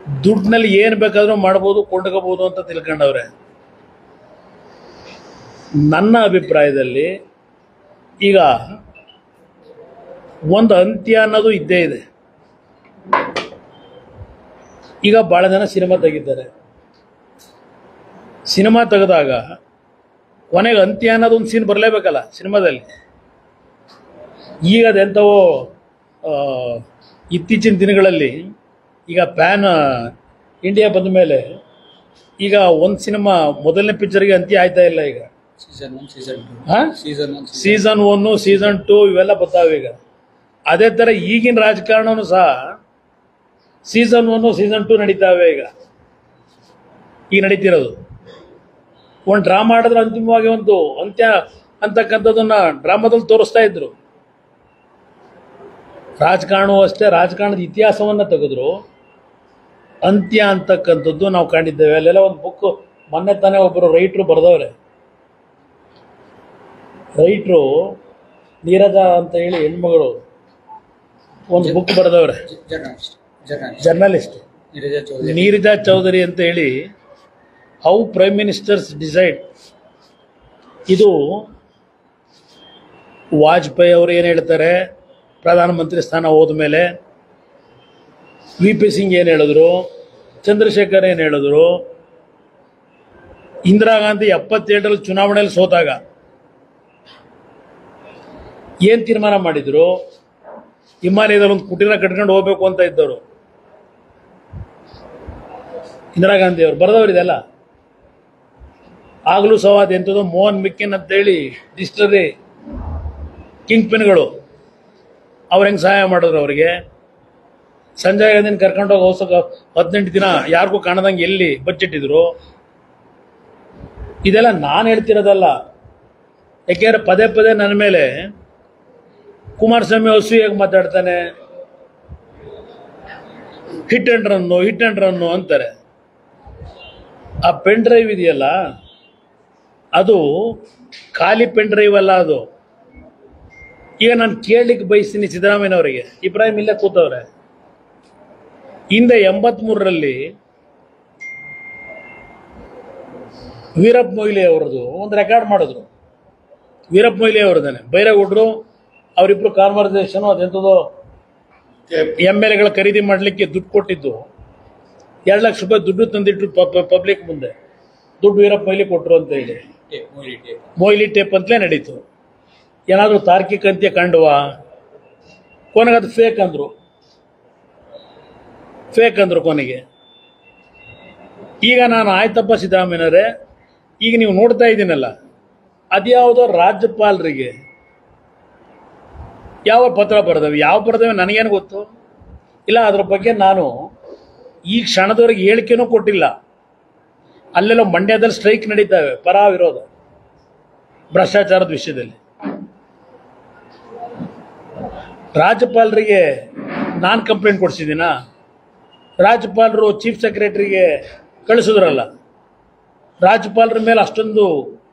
ದುಡ್ಡಿನಲ್ಲಿ ಏನು ಬೇಕಾದ್ರೂ ಮಾಡ್ಬೋದು ಕೊಂಡ್ಕೋಬಹುದು ಅಂತ ತಿಳ್ಕೊಂಡವ್ರೆ ನನ್ನ ಅಭಿಪ್ರಾಯದಲ್ಲಿ ಈಗ ಒಂದು ಅಂತ್ಯ ಅನ್ನೋದು ಇದ್ದೇ ಇದೆ ಈಗ ಭಾಳ ಜನ ಸಿನಿಮಾ ತೆಗಿದ್ದಾರೆ ಸಿನಿಮಾ ತೆಗೆದಾಗ ಕೊನೆಗೆ ಅಂತ್ಯ ಅನ್ನೋದು ಒಂದು ಸೀನ್ ಬರಲೇಬೇಕಲ್ಲ ಸಿನಿಮಾದಲ್ಲಿ ಈಗ ಅದೆಂಥವೋ ಆ, ಇತ್ತೀಚಿನ ದಿನಗಳಲ್ಲಿ ಈಗ ಪ್ಯಾನ್ ಇಂಡಿಯಾ ಬಂದ ಮೇಲೆ ಈಗ ಒಂದು ಸಿನಿಮಾ ಮೊದಲನೇ ಪಿಕ್ಚರ್ಗೆ ಅಂತ್ಯ ಆಯ್ತಾ ಇಲ್ಲ ಈಗ ಸೀಸನ್ ಒನ್ ಸೀಸನ್ ಟು ಹಾ season one season one season two ಇವೆಲ್ಲ ಬರ್ತಾವೆ ಈಗ ಅದೇ ಥರ ಈಗಿನ ರಾಜಕಾರಣನೂ ಸಹ ಸೀಸನ್ ಒನ್ನು ಸೀಸನ್ ಟು ನಡೀತಾವೆ ಈಗ ಈಗ ನಡೀತಿರೋದು ಒಂದು ಡ್ರಾಮಾ ಆಡಿದ್ರೆ ಅಂತಿಮವಾಗಿ ಒಂದು ಅಂತ್ಯ ಅಂತಕ್ಕಂಥದ್ದನ್ನ ಡ್ರಾಮಾದಲ್ಲಿ ತೋರಿಸ್ತಾ ಇದ್ರು ರಾಜಕಾರಣವೂ ಅಷ್ಟೇ ರಾಜಕಾರಣದ ಇತಿಹಾಸವನ್ನ ತೆಗೆದ್ರು ಅಂತ್ಯ ಅಂತಕ್ಕಂಥದ್ದು ನಾವು ಕಂಡಿದ್ದೇವೆ ಅಲ್ಲೆಲ್ಲ ಒಂದು ಬುಕ್ ಮೊನ್ನೆ ತಾನೇ ಒಬ್ಬರು ರೈಟ್ರು ಬರೆದವ್ರೆ ರೈಟ್ರು ನೀರಜ ಅಂತ ಹೇಳಿ ಹೆಣ್ಮಗಳು ಒಂದು ಬುಕ್ ಬರೆದವ್ರೆ journalist journalist journalist Neeraja Chaudhary Neerja Chaudhary ಅಂತ ಹೇಳಿ ಹೌ ಪ್ರೈಮ್ ಮಿನಿಸ್ಟರ್ಸ್ ಡಿಸೈಡ್ ಇದು ವಾಜಪೇಯಿ ಅವರು ಏನು ಹೇಳ್ತಾರೆ ಪ್ರಧಾನಮಂತ್ರಿ ಸ್ಥಾನ ಹೋದ ಮೇಲೆ ವಿ ಪಿ ಸಿಂಗ್ ಏನು ಹೇಳಿದ್ರು ಚಂದ್ರಶೇಖರ್ ಏನು ಹೇಳಿದ್ರು ಇಂದಿರಾ ಗಾಂಧಿ ಎಪ್ಪತ್ತೇಳರಲ್ಲಿ ಚುನಾವಣೆಯಲ್ಲಿ ಸೋತಾಗ ಏನು ತೀರ್ಮಾನ ಮಾಡಿದ್ರು ಹಿಮಾಲಯದಲ್ಲಿ ಒಂದು ಕುಟೀರ ಕಟ್ಕೊಂಡು ಹೋಗ್ಬೇಕು ಅಂತ ಇದ್ದವರು ಇಂದಿರಾ ಗಾಂಧಿ ಅವರು ಬರೆದವರು ಇದೆಲ್ಲ ಆಗಲೂ ಸಹ ಎಂಥದ್ದು ಮೋಹನ್ ಮಿಕ್ಕಿನ್ ಅಂತೇಳಿ ಡಿಸ್ಟರಿ ಕಿಂಗ್ ಪಿನ್ಗಳು ಅವ್ರು ಹೆಂಗೆ ಸಹಾಯ ಮಾಡಿದ್ರು ಅವರಿಗೆ ಸಂಜಯ್ ಗಾಂಧಿನ ಕರ್ಕೊಂಡೋಗಿ ಹೊಸ ಹದಿನೆಂಟು ದಿನ ಯಾರಿಗೂ ಕಾಣದಂಗೆ ಎಲ್ಲಿ ಬಚ್ಚಿಟ್ಟಿದ್ರು ಇದೆಲ್ಲ ನಾನು ಹೇಳ್ತಿರೋದಲ್ಲ ಯಾಕೆಂದ್ರೆ ಪದೇ ಪದೇ ನನ್ನ ಮೇಲೆ ಕುಮಾರಸ್ವಾಮಿ ಹೇಗೆ ಮಾತಾಡ್ತಾನೆ hit and run hit and run ಅಂತಾರೆ ಆ ಪೆನ್ ಡ್ರೈವ್ ಇದೆಯಲ್ಲ ಅದು ಖಾಲಿ ಪೆನ್ ಡ್ರೈವ್ ಅಲ್ಲ ಅದು ಈಗ ನಾನು ಕೇಳಲಿಕ್ಕೆ ಬಯಸ್ತೀನಿ ಸಿದ್ದರಾಮಯ್ಯನವರಿಗೆ ಇಬ್ರಾಹಿಂ ಇಲ್ಲೇ ಕೂತವ್ರೆ ಹಿಂದೆ ಎಂಬತ್ಮೂರರಲ್ಲಿ ವೀರಪ್ಪ ಮೊಯ್ಲಿ ಅವರದು ಒಂದು ರೆಕಾರ್ಡ್ ಮಾಡಿದ್ರು ವೀರಪ್ಪ ಮೊಯ್ಲಿ ಅವರದೇನೆ ಬೈರೇಗೌಡರು ಅವರಿಬ್ರು ಕಾನ್ವರ್ಸೇಷನ್ ಅದೆಂಥದೋ ಎಮ್ ಎಲ್ ಎಗಳ ಖರೀದಿ ಮಾಡಲಿಕ್ಕೆ ದುಡ್ಡು ಕೊಟ್ಟಿದ್ದು ಎರಡು ಲಕ್ಷ ರೂಪಾಯಿ ದುಡ್ಡು ತಂದಿಟ್ರು ಪಬ್ಲಿಕ್ ಮುಂದೆ ದುಡ್ಡು ವೀರಪ್ಪ ಮೊಯ್ಲಿ ಕೊಟ್ಟರು ಅಂತ ಹೇಳಿ tape movie tape Moily tape ಅಂತಲೇ ನಡೀತು ಏನಾದರೂ ತಾರ್ಕಿಕ ಅಂತ್ಯ ಕಂಡುವಾ ಕೊನೆಗೆ ಅದು ಫೇಕ್ ಅಂದರು ಫೇಕ್ ಅಂದರು ಕೊನೆಗೆ ಈಗ ನಾನು ಆಯ್ತಪ್ಪ ಸಿದ್ದರಾಮಯ್ಯನವರೇ ಈಗ ನೀವು ನೋಡ್ತಾ ಇದ್ದೀನಲ್ಲ ಅದ್ಯಾವುದೋ ರಾಜ್ಯಪಾಲರಿಗೆ ಯಾವ ಪತ್ರ ಬರೆದವೆ ಯಾವ ಬರೆದವೆ ನನಗೇನು ಗೊತ್ತು ಇಲ್ಲ ಅದ್ರ ಬಗ್ಗೆ ನಾನು ಈ ಕ್ಷಣದವರೆಗೆ ಹೇಳಿಕೆನೂ ಕೊಟ್ಟಿಲ್ಲ ಅಲ್ಲೆಲ್ಲೋ ಮಂಡ್ಯದಲ್ಲಿ ಸ್ಟ್ರೈಕ್ ನಡೀತಾವೆ ಪರ ವಿರೋಧ ಭ್ರಷ್ಟಾಚಾರದ ವಿಷಯದಲ್ಲಿ ರಾಜ್ಯಪಾಲರಿಗೆ ನಾನು ಕಂಪ್ಲೇಂಟ್ ಕೊಡಿಸಿದ್ದೀನಾ ರಾಜ್ಯಪಾಲರು ಚೀಫ್ ಸೆಕ್ರೆಟರಿಗೆ ಕಳಿಸಿದ್ರಲ್ಲ ರಾಜ್ಯಪಾಲರ ಮೇಲೆ ಅಷ್ಟೊಂದು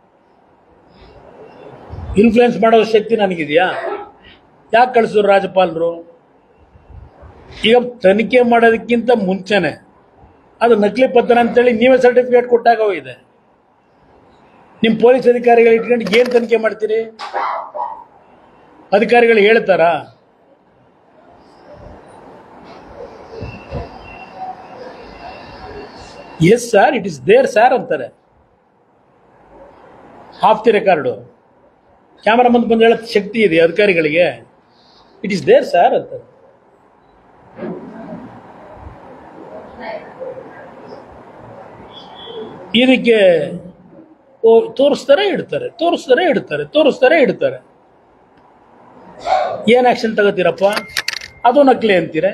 ಇನ್ಫ್ಲುಯೆನ್ಸ್ ಮಾಡೋ ಶಕ್ತಿ ನನಗಿದೆಯಾ ಯಾಕೆ ಕಳಿಸಿದ್ರು ರಾಜ್ಯಪಾಲರು ಈಗ ತನಿಖೆ ಮಾಡೋದಕ್ಕಿಂತ ಮುಂಚೆನೆ ಅದು ನಕಲಿ ಪತ್ರ ಅಂತೇಳಿ ನೀವೇ ಸರ್ಟಿಫಿಕೇಟ್ ಕೊಟ್ಟಾಗ ಹೋಗಿದೆ ನಿಮ್ಮ ಪೊಲೀಸ್ ಅಧಿಕಾರಿಗಳು ಇಟ್ಕೊಂಡು ಏನು ತನಿಖೆ ಮಾಡ್ತೀರಿ ಅಧಿಕಾರಿಗಳು ಹೇಳ್ತಾರಾ yes sir it is there sir ಅಂತಾರೆ ಹಾಫ್ ದಿ ರೆಕಾರ್ಡು ಕ್ಯಾಮರಾ ಮುಂದೆ ಬಂದು ಹೇಳೋ ಶಕ್ತಿ ಇದೆ ಅಧಿಕಾರಿಗಳಿಗೆ ಇಟ್ ಇಸ್ ದೇರ್ ಸರ್ ಅಂತಾರೆ ಇದಕ್ಕೆ ಓ ತೋರಿಸ್ತಾರೆ ಇಡ್ತಾರೆ ತೋರಿಸ್ತಾರೆ ಇಡ್ತಾರೆ ತೋರಿಸ್ತಾರೆ ಇಡ್ತಾರೆ ಏನು ಆಕ್ಷನ್ ತಗೋತೀರಪ್ಪ ಅದು ನಕಲಿ ಅಂತೀರೆ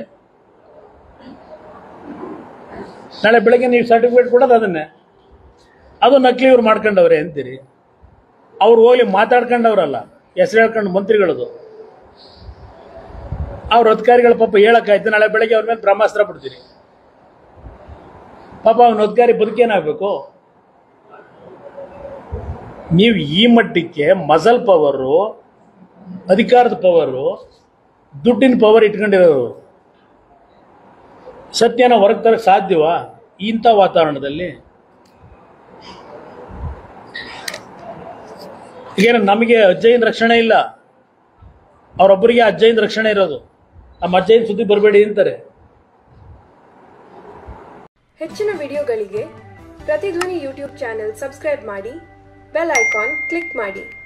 ನಾಳೆ ಬೆಳಗ್ಗೆ ನೀವು ಸರ್ಟಿಫಿಕೇಟ್ ಕೊಡೋದು ಅದನ್ನೇ ಅದು ನಕಲಿ ಇವ್ರು ಮಾಡ್ಕೊಂಡವ್ರೆ ಅಂತೀರಿ ಅವ್ರು ಹೋಗ್ಲಿ ಮಾತಾಡ್ಕೊಂಡವ್ರಲ್ಲ ಹೆಸರು ಹೇಳ್ಕೊಂಡು ಮಂತ್ರಿಗಳದು ಅವ್ರ ಅಧಿಕಾರಿಗಳ ಪಾಪ ಹೇಳಕ್ಕಾಯ್ತು ನಾಳೆ ಬೆಳಗ್ಗೆ ಅವ್ರ ಮೇಲೆ ಬ್ರಹ್ಮಾಸ್ತ್ರ ಬಿಡ್ತೀರಿ ಪಾಪ ಅವನ ಅಧಿಕಾರಿ ಬದುಕೇನಾಗಬೇಕು ನೀವು ಈ ಮಟ್ಟಕ್ಕೆ ಮಜಲ್ ಪವರು ಅಧಿಕಾರದ ಪವರು ದುಡ್ಡಿನ ಪವರ್ ಇಟ್ಕೊಂಡಿರೋರು ಸತ್ಯನ ಹೊರಗೆ ತರಕ್ಕೆ ಸಾಧ್ಯವಾ ಇಂಥ ವಾತಾವರಣದಲ್ಲಿ ಈಗೇನು ನಮಗೆ ಅಜ್ಜಯ್ಯನ ರಕ್ಷಣೆ ಇಲ್ಲ ಅವರೊಬ್ಬರಿಗೆ ಅಜ್ಜಯ್ಯನ ರಕ್ಷಣೆ ಇರೋದು ನಮ್ಮ ಅಜ್ಜಯ್ಯನ ಸುದ್ದಿ ಬರಬೇಡಿ ಅಂತಾರೆ ಹೆಚ್ಚಿನ ವಿಡಿಯೋಗಳಿಗೆ ಪ್ರತಿಧ್ವನಿ ಯೂಟ್ಯೂಬ್ ಚಾನೆಲ್ ಸಬ್ಸ್ಕ್ರೈಬ್ ಮಾಡಿ ಬೆಲ್ ಐಕಾನ್ ಕ್ಲಿಕ್ ಮಾಡಿ